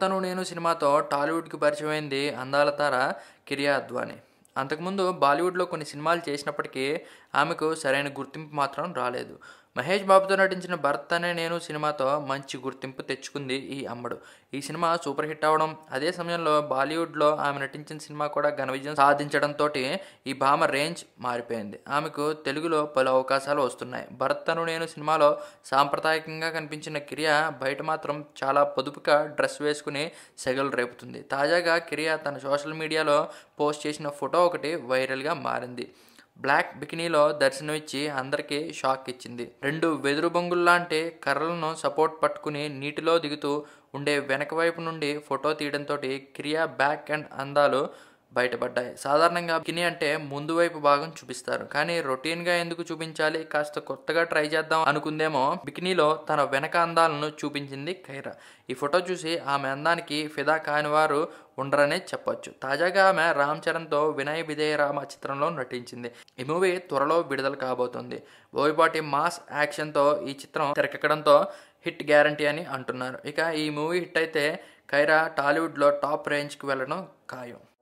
భర్తను నేను సినిమాతో టాలీవుడ్కి పరిచయమైంది అందాల తార కిరియా అద్వానీ అంతకుముందు బాలీవుడ్లో కొన్ని సినిమాలు చేసినప్పటికీ ఆమెకు సరైన గుర్తింపు మాత్రం రాలేదు మహేష్ బాబుతో నటించిన భర్త అనే నేను సినిమాతో మంచి గుర్తింపు తెచ్చుకుంది ఈ అమ్మడు ఈ సినిమా సూపర్ హిట్ అవడం అదే సమయంలో బాలీవుడ్లో ఆమె నటించిన సినిమా కూడా ఘన విజయం సాధించడంతో ఈ భామ రేంజ్ మారిపోయింది ఆమెకు తెలుగులో పలు అవకాశాలు వస్తున్నాయి భర్తను నేను సినిమాలో సాంప్రదాయకంగా కనిపించిన కిరియా బయట మాత్రం చాలా పొదుపుగా డ్రెస్ వేసుకుని సెగలు రేపుతుంది తాజాగా కిరియా తన సోషల్ మీడియాలో పోస్ట్ చేసిన ఫోటో ఒకటి వైరల్గా మారింది బ్లాక్ బికినీలో దర్శనమిచ్చి అందరికీ షాక్ ఇచ్చింది రెండు వెదురు బొంగుల్లాంటి కర్రలను సపోర్ట్ పట్టుకుని నీటిలో దిగుతూ ఉండే వెనక వైపు నుండి ఫోటో తీయడంతో క్రియా బ్యాక్ అండ్ అందాలు బయటపడ్డాయి సాధారణంగా బికినీ అంటే ముందు వైపు భాగం చూపిస్తారు కానీ రొటీన్గా ఎందుకు చూపించాలి కాస్త కొత్తగా ట్రై చేద్దాం అనుకుందేమో బికినీలో తన వెనక అందాలను చూపించింది ఖైరా ఈ ఫోటో చూసి ఆమె అందానికి ఫిదా కాని వారు ఉండరనే చెప్పొచ్చు తాజాగా ఆమె రామ్ చరణ్తో వినయ్ విజయ రామ చిత్రంలో నటించింది ఈ మూవీ త్వరలో విడుదల కాబోతుంది బోయపాటి మాస్ యాక్షన్తో ఈ చిత్రం తెరకెక్కడంతో హిట్ గ్యారంటీ అని అంటున్నారు ఇక ఈ మూవీ హిట్ అయితే ఖైరా టాలీవుడ్లో టాప్ రేంజ్కి వెళ్ళడం ఖాయం